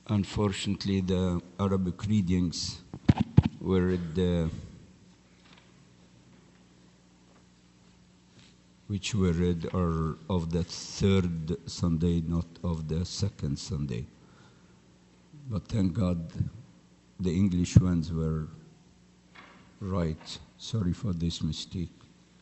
Unfortunately, the Arabic readings were read, uh, which were read are of the third Sunday, not of the second Sunday. But thank God the English ones were right. Sorry for this mistake.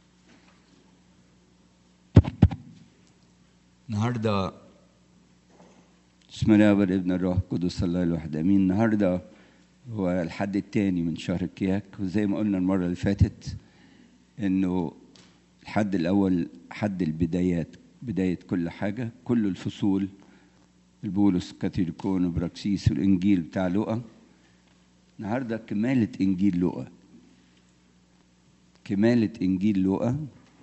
النهارده بسم الله والابن الروح القدس الله الواحد امين النهارده هو الحد الثاني من شهر الكياك وزي ما قلنا المره اللي فاتت انه الحد الاول حد البدايات بدايه كل حاجه كل الفصول البولس كاثوليكون وبراكسيس والانجيل بتاع لوقا النهارده كماله انجيل لوقا كماله انجيل لوقا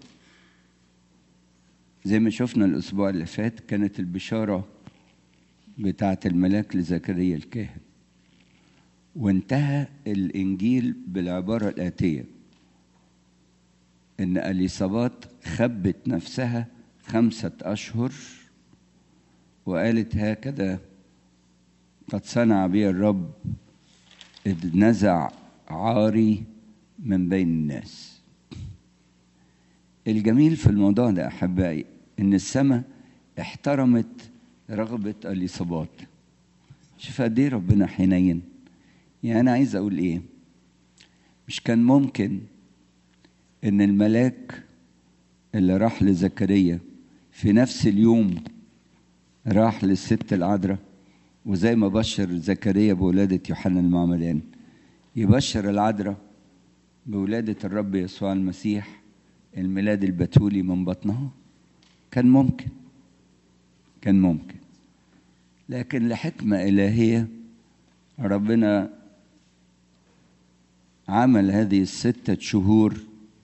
زي ما شفنا الاسبوع اللي فات كانت البشاره بتاعه الملاك لزكريا الكاهن وانتهى الانجيل بالعباره الاتيه ان اليصابات خبت نفسها خمسه اشهر وقالت هكذا قد صنع بي الرب اذ نزع عاري من بين الناس الجميل في الموضوع ده احبائي ان السماء احترمت رغبه اليصابات شوف قد ايه ربنا حنين يعني انا عايز اقول ايه مش كان ممكن ان الملاك اللي راح لزكريا في نفس اليوم راح للست العذراء وزي ما بشر زكريا بولادة يوحنا المعمدان يبشر العذراء بولادة الرب يسوع المسيح الميلاد البتولي من بطنها كان ممكن كان ممكن لكن لحكمة إلهية ربنا عمل هذه الستة شهور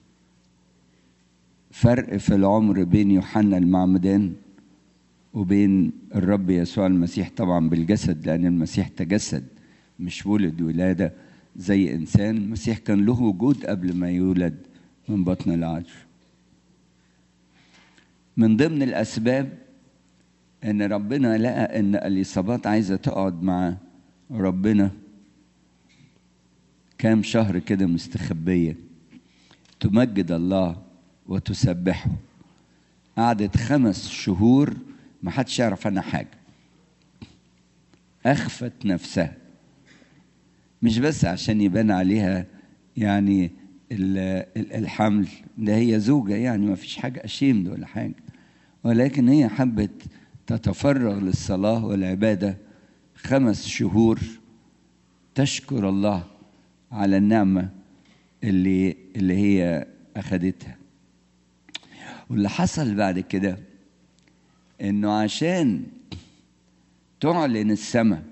فرق في العمر بين يوحنا المعمدان وبين الرب يسوع المسيح طبعا بالجسد لأن المسيح تجسد مش ولد ولادة زي إنسان المسيح كان له وجود قبل ما يولد من بطن العجر من ضمن الأسباب إن ربنا لقى إن اليصابات عايزة تقعد مع ربنا كام شهر كده مستخبية تمجد الله وتسبحه قعدت خمس شهور ما حدش يعرف عنها حاجة أخفت نفسها مش بس عشان يبان عليها يعني الحمل ده هي زوجة يعني ما فيش حاجة أشيمد ولا حاجة ولكن هي حبت تتفرغ للصلاة والعبادة خمس شهور تشكر الله على النعمة اللي اللي هي أخدتها واللي حصل بعد كده إنه عشان تعلن السماء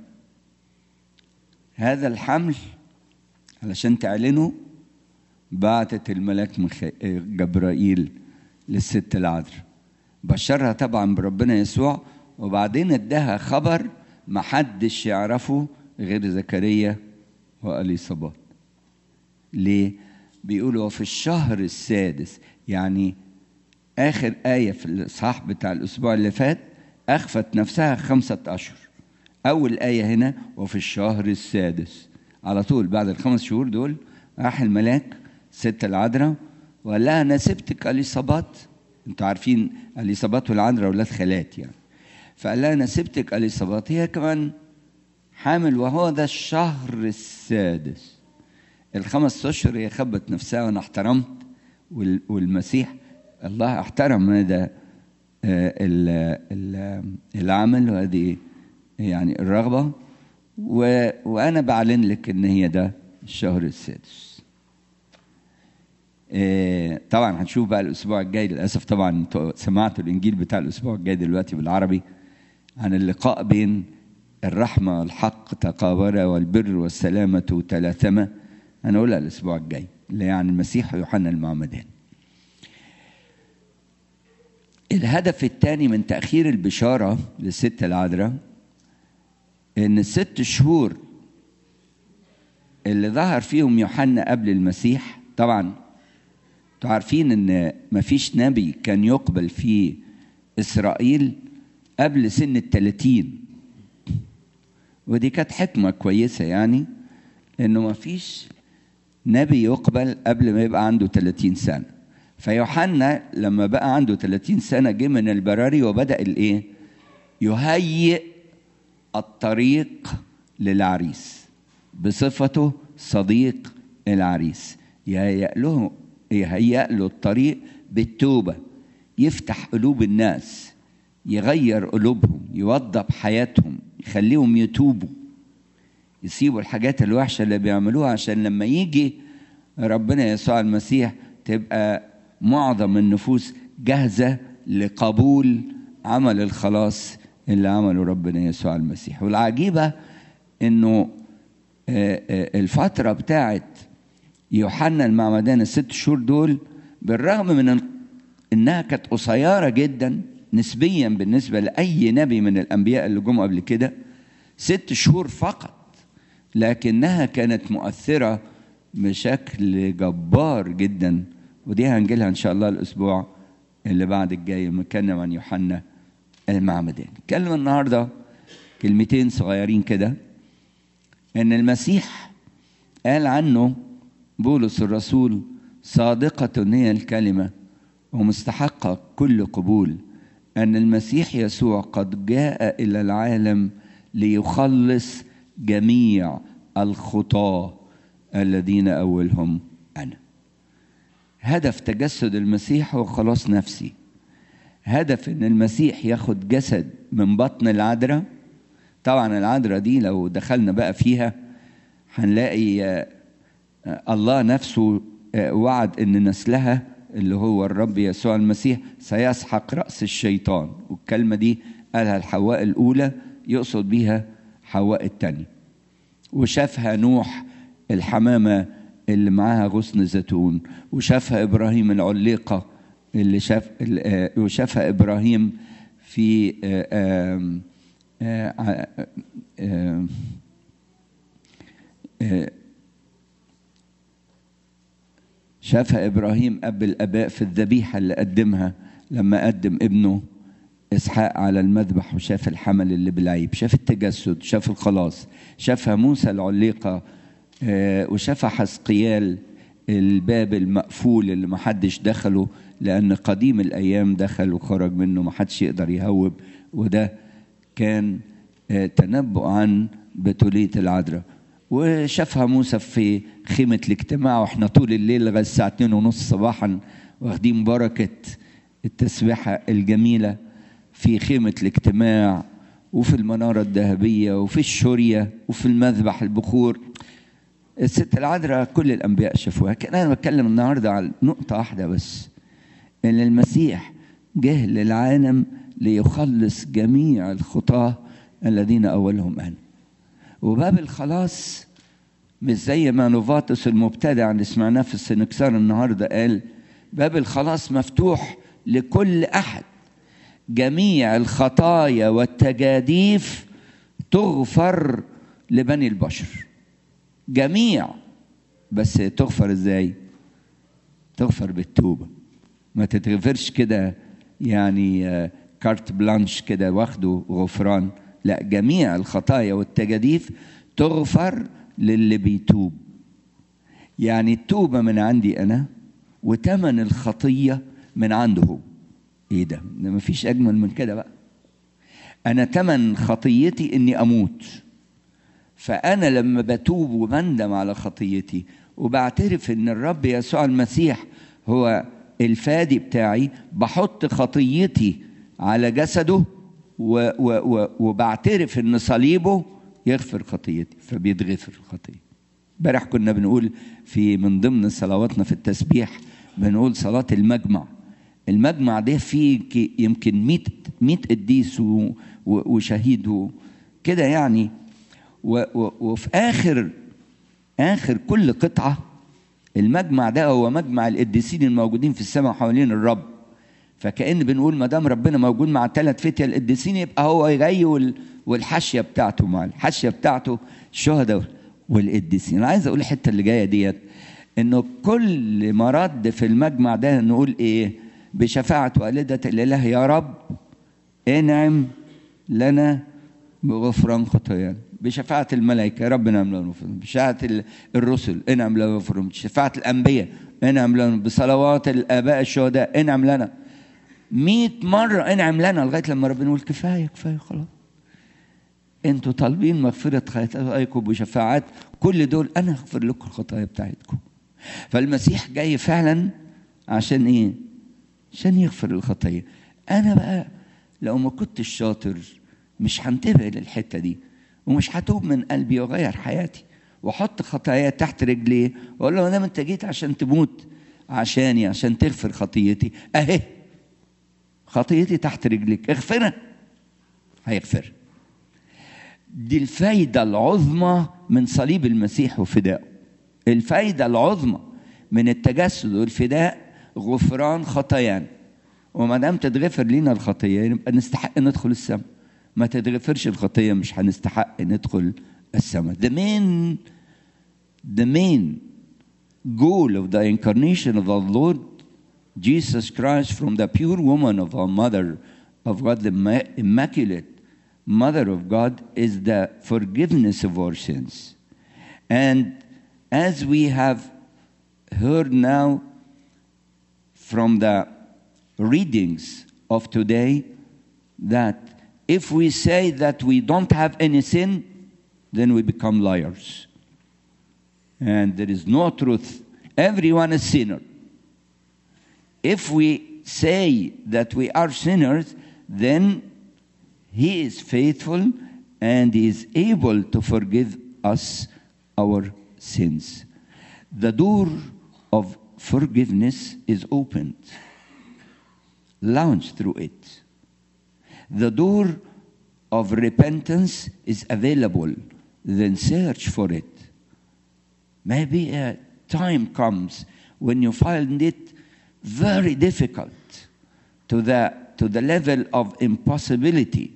هذا الحمل علشان تعلنه بعتت الملاك مخ... جبرائيل للست العذراء بشرها طبعا بربنا يسوع وبعدين اداها خبر محدش يعرفه غير زكريا واليصابات ليه بيقولوا في الشهر السادس يعني اخر ايه في الاصحاح بتاع الاسبوع اللي فات اخفت نفسها خمسه اشهر اول ايه هنا وفي الشهر السادس على طول بعد الخمس شهور دول راح الملاك ست العذراء وقال لها انا سبتك اليصابات انتوا عارفين اليصابات والعذراء اولاد خالات يعني فقال لها انا سبتك اليصابات هي كمان حامل وهو ده الشهر السادس الخمس اشهر هي خبت نفسها وانا احترمت والمسيح الله احترم هذا العمل وهذه يعني الرغبه وانا بعلن لك ان هي ده الشهر السادس طبعا هنشوف بقى الاسبوع الجاي للاسف طبعا سمعتوا الانجيل بتاع الاسبوع الجاي دلوقتي بالعربي عن اللقاء بين الرحمه والحق تقابلا والبر والسلامه تلاثما هنقولها الاسبوع الجاي اللي يعني المسيح ويوحنا المعمدان الهدف الثاني من تاخير البشاره للست العذراء ان الست شهور اللي ظهر فيهم يوحنا قبل المسيح طبعا انتوا عارفين ان مفيش نبي كان يقبل في اسرائيل قبل سن الثلاثين ودي كانت حكمة كويسة يعني إنه ما فيش نبي يقبل قبل ما يبقى عنده 30 سنة فيوحنا لما بقى عنده 30 سنة جه من البراري وبدأ الإيه؟ يهيئ الطريق للعريس بصفته صديق العريس يهيئ له يهيئ له الطريق بالتوبة يفتح قلوب الناس يغير قلوبهم يوضب حياتهم يخليهم يتوبوا يسيبوا الحاجات الوحشة اللي بيعملوها عشان لما يجي ربنا يسوع المسيح تبقى معظم النفوس جاهزة لقبول عمل الخلاص اللي عمله ربنا يسوع المسيح والعجيبة انه الفترة بتاعت يوحنا المعمدان الست شهور دول بالرغم من انها كانت قصيرة جدا نسبيا بالنسبة لأي نبي من الأنبياء اللي جم قبل كده ست شهور فقط لكنها كانت مؤثرة بشكل جبار جدا ودي هنجيلها إن شاء الله الأسبوع اللي بعد الجاي نتكلم عن يوحنا المعمدان نتكلم النهاردة كلمتين صغيرين كده ان المسيح قال عنه بولس الرسول صادقة هي الكلمة ومستحقة كل قبول أن المسيح يسوع قد جاء إلى العالم ليخلص جميع الخطاة الذين أولهم أنا هدف تجسد المسيح هو خلاص نفسي هدف ان المسيح ياخد جسد من بطن العذراء طبعا العذراء دي لو دخلنا بقى فيها هنلاقي الله نفسه وعد ان نسلها اللي هو الرب يسوع المسيح سيسحق راس الشيطان والكلمه دي قالها الحواء الاولى يقصد بيها حواء الثانيه وشافها نوح الحمامه اللي معاها غصن زيتون وشافها ابراهيم العليقه اللي شاف وشافها ابراهيم في آآ آآ آآ شافها ابراهيم اب الاباء في الذبيحه اللي قدمها لما قدم ابنه اسحاق على المذبح وشاف الحمل اللي بالعيب شاف التجسد شاف الخلاص شافها موسى العليقه وشافها حسقيال الباب المقفول اللي ما حدش دخله لأن قديم الأيام دخل وخرج منه ما حدش يقدر يهوب وده كان تنبؤ عن بتولية العذراء وشافها موسى في خيمة الاجتماع واحنا طول الليل لغاية الساعة 2 ونص صباحا واخدين بركة التسبيحة الجميلة في خيمة الاجتماع وفي المنارة الذهبية وفي الشورية وفي المذبح البخور الست العذراء كل الأنبياء شافوها كان أنا بتكلم النهاردة على نقطة واحدة بس ان المسيح جه للعالم ليخلص جميع الخطاه الذين اولهم انا وباب الخلاص مش زي ما نوفاتوس المبتدع اللي سمعناه في السنكسار النهارده قال باب الخلاص مفتوح لكل احد جميع الخطايا والتجاديف تغفر لبني البشر جميع بس تغفر ازاي تغفر بالتوبه ما تتغفرش كده يعني كارت بلانش كده واخده غفران لا جميع الخطايا والتجاديف تغفر للي بيتوب يعني التوبة من عندي أنا وتمن الخطية من عنده هو إيه ده؟ ده مفيش أجمل من كده بقى أنا تمن خطيتي إني أموت فأنا لما بتوب وبندم على خطيتي وبعترف إن الرب يسوع المسيح هو الفادي بتاعي بحط خطيتي على جسده و و و وبعترف ان صليبه يغفر خطيتي فبيتغفر الخطيه امبارح كنا بنقول في من ضمن صلواتنا في التسبيح بنقول صلاة المجمع المجمع ده فيه يمكن 100 100 قديس وشهيد كده يعني و و وفي آخر آخر كل قطعة المجمع ده هو مجمع القديسين الموجودين في السماء حوالين الرب فكأن بنقول ما دام ربنا موجود مع الثلاث فتية القديسين يبقى هو جاي والحاشية بتاعته مع الحاشية بتاعته الشهداء والقديسين انا عايز اقول الحته اللي جايه ديت انه كل ما رد في المجمع ده نقول ايه بشفاعة والدة الإله يا رب انعم لنا بغفران خطايانا بشفاعة الملائكة ربنا ينعم لهم ويغفر لهم بشفاعة ال- الرسل انعم لهم ويغفر لهم بشفاعة الأنبياء انعم لهم بصلوات الآباء الشهداء انعم لنا مئة مرة انعم لنا لغاية لما ربنا يقول كفاية كفاية خلاص انتوا طالبين مغفرة خطاياكم بشفاعات كل دول انا هغفر لكم الخطايا بتاعتكم فالمسيح جاي فعلا عشان ايه عشان يغفر الخطايا انا بقى لو ما كنتش شاطر مش هنتبه للحته دي ومش هتوب من قلبي واغير حياتي واحط خطايا تحت رجليه واقول له انا انت جيت عشان تموت عشاني عشان تغفر خطيتي اهي خطيتي تحت رجلك اغفرها هيغفرها دي الفايدة العظمى من صليب المسيح وفدائه الفايدة العظمى من التجسد والفداء غفران خطايانا وما دام تتغفر لينا الخطية يبقى نستحق ندخل السماء ما تتغفرش الخطية مش هنستحق ندخل السماء the main the main goal of the incarnation of the Lord Jesus Christ from the pure woman of our mother of God the imma- immaculate mother of God is the forgiveness of our sins. And as we have heard now from the readings of today, that if we say that we don't have any sin, then we become liars. And there is no truth. Everyone is sinner. If we say that we are sinners, then he is faithful and he is able to forgive us our sins. The door of forgiveness is opened. Launch through it. The door of repentance is available. Then search for it. Maybe a time comes when you find it very difficult to the, to the level of impossibility.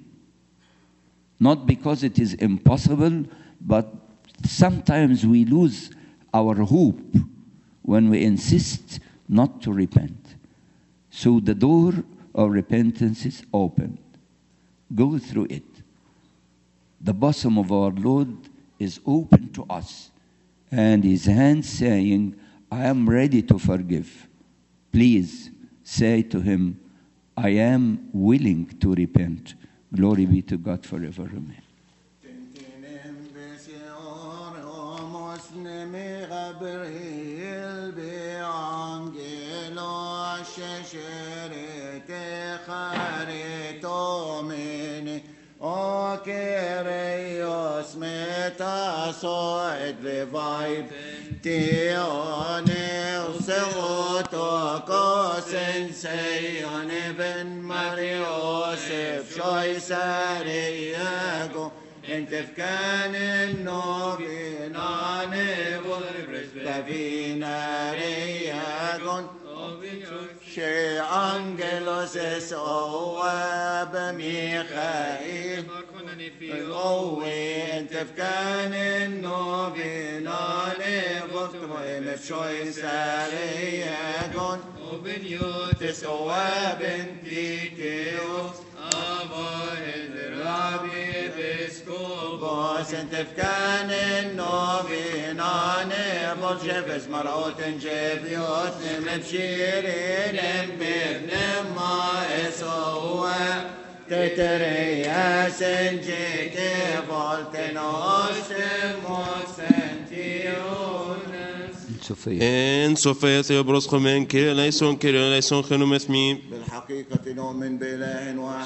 Not because it is impossible, but sometimes we lose our hope when we insist not to repent. So the door of repentance is open. Go through it. The bosom of our Lord is open to us, and his hand saying, I am ready to forgive. Please say to him, I am willing to repent. Glory be to God forever. Amen. تنتنم بسيار ومسلم غبريل بعنجلو ششرت خريتو مني O Kyrios metasoid revive Tioneus Theotokos Enseione ben Mariosef Shoisariago انت في كان النوبين عنبر بفينا رياغون شي انجلوس اسواب ميخائيل القوي انت في كان النوبين عنبر مفشوي سارياغون تسوى بنتي كيوس بوس انت في كان النوبين انا بوشفس مرأوت جيبيوت مبشيرين بابن ما اسوا تتريا سنجيك فولتنوس موسنتيونس Sophia. En Sofia Theobros Chomen, Kyrie eleison, Kyrie eleison, Chenometh me. بالحقيقة نؤمن بإله واحد